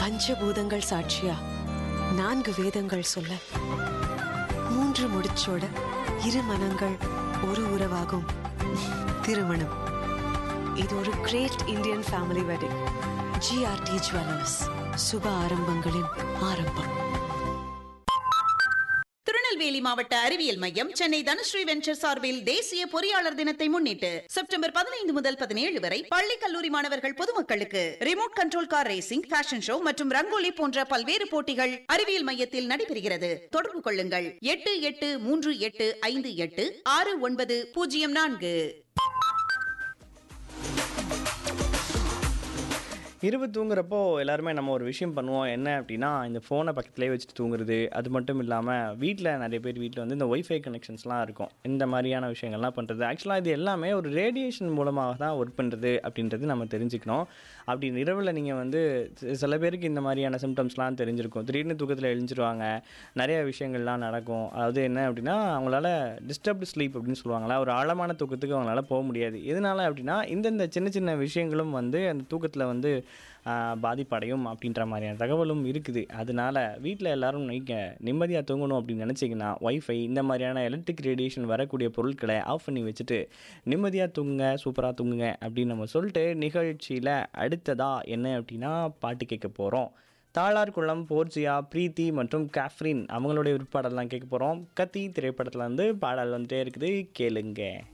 பஞ்சபூதங்கள் சாட்சியா நான்கு வேதங்கள் சொல்ல மூன்று முடிச்சோட இரு மனங்கள் ஒரு உறவாகும் திருமணம் இது ஒரு great Indian family wedding GRT jewellers சுப ஆரம்பங்களின் ஆரம்பம் திருநெல்வேலி மாவட்ட அறிவியல் மையம் சென்னை தனுஸ்ரீ வெஞ்சர் சார்பில் தேசிய பொறியாளர் தினத்தை முன்னிட்டு செப்டம்பர் பதினைந்து முதல் பதினேழு வரை பள்ளி கல்லூரி மாணவர்கள் பொதுமக்களுக்கு remote control car racing fashion show மற்றும் ரங்கோலி போன்ற பல்வேறு போட்டிகள் அறிவியல் மையத்தில் நடைபெறுகிறது தொடர்பு கொள்ளுங்கள் எட்டு எட்டு மூன்று எட்டு ஐந்து எட்டு ஆறு ஒன்பது பூஜ்ஜியம் நான்கு இரவு தூங்குறப்போ எல்லாருமே நம்ம ஒரு விஷயம் பண்ணுவோம் என்ன அப்படின்னா இந்த ஃபோனை பக்கத்துலேயே வச்சுட்டு தூங்குறது அது மட்டும் இல்லாமல் வீட்டில் நிறைய பேர் வீட்டில் வந்து இந்த ஒய்ஃபை கனெக்ஷன்ஸ்லாம் இருக்கும் இந்த மாதிரியான விஷயங்கள்லாம் பண்ணுறது ஆக்சுவலாக இது எல்லாமே ஒரு ரேடியேஷன் மூலமாக தான் ஒர்க் பண்ணுறது அப்படின்றது நம்ம தெரிஞ்சுக்கணும் அப்படி இரவில் நீங்கள் வந்து சி- சில பேருக்கு இந்த மாதிரியான சிம்டம்ஸ்லாம் தெரிஞ்சிருக்கும் திடீர்னு தூக்கத்தில் எழுஞ்சிருவாங்க நிறைய விஷயங்கள்லாம் நடக்கும் அதாவது என்ன அப்படின்னா அவங்களால டிஸ்டர்ப்டு ஸ்லீப் அப்படின்னு சொல்லுவாங்களா ஒரு ஆழமான தூக்கத்துக்கு அவங்களால போக முடியாது எதனால அப்படின்னா இந்தந்த சின்ன சின்ன விஷயங்களும் வந்து அந்த தூக்கத்தில் வந்து ஆஹ், பாதிப்படையும் அப்படின்ற மாதிரியான தகவலும் இருக்குது அதனால வீட்டில் எல்லாரும் நீங்கள் நிம்மதியாக தூங்கணும் அப்படின்னு நினச்சிங்கன்னா ஒய்ஃபை இந்த மாதிரியான எலக்ட்ரிக் ரேடியேஷன் வரக்கூடிய பொருட்களை ஆஃப் பண்ணி வச்சுட்டு நிம்மதியாக தூங்குங்க சூப்பராக தூங்குங்க அப்படின்னு நம்ம சொல்லிட்டு நிகழ்ச்சியில் அடுத்ததா என்ன அப்படின்னா பாட்டு கேட்க போகிறோம் தாளார்குளம் போர்ஜியா பிரீத்தி மற்றும் கேஃப்ரின் அவங்களுடைய விற்பாடலாம் கேட்க போகிறோம் கத்தி திரைப்படத்தில் வந்து பாடல் வந்துட்டே இருக்குது கேளுங்க